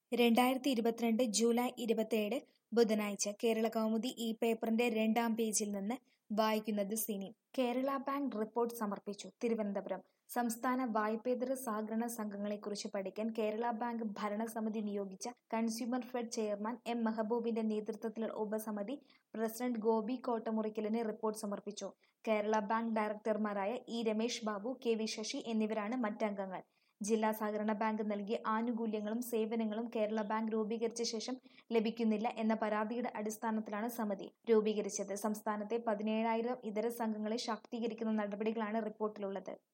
രണ്ടായിരത്തി ഇരുപത്തിരണ്ട് ജൂലൈ ഇരുപത്തിയേഴ് ബുധനാഴ്ച കേരള കൗമുദി ഈ പേപ്പറിന്റെ രണ്ടാം പേജിൽ നിന്ന് വായിക്കുന്നത് സിനി കേരള ബാങ്ക് റിപ്പോർട്ട് സമർപ്പിച്ചു തിരുവനന്തപുരം സംസ്ഥാന വായ്പേതര സഹകരണ സംഘങ്ങളെക്കുറിച്ച് പഠിക്കാൻ കേരള ബാങ്ക് ഭരണസമിതി നിയോഗിച്ച കൺസ്യൂമർ ഫെഡ് ചെയർമാൻ എം മെഹബൂബിന്റെ നേതൃത്വത്തിലുള്ള ഉപസമിതി പ്രസിഡന്റ് ഗോപി കോട്ടമുറിക്കലിന് റിപ്പോർട്ട് സമർപ്പിച്ചു കേരള ബാങ്ക് ഡയറക്ടർമാരായ E Ramesh Babu K V Sasi എന്നിവരാണ് മറ്റംഗങ്ങൾ ജില്ലാ സഹകരണ ബാങ്ക് നൽകിയ ആനുകൂല്യങ്ങളും സേവനങ്ങളും കേരള ബാങ്ക് രൂപീകരിച്ച ശേഷം ലഭിക്കുന്നില്ല എന്ന പരാതിയുടെ അടിസ്ഥാനത്തിലാണ് സമിതി രൂപീകരിച്ചത് സംസ്ഥാനത്തെ പതിനേഴായിരം ഇതര സംഘങ്ങളെ ശാക്തീകരിക്കുന്ന നടപടികളാണ് റിപ്പോർട്ടിലുള്ളത്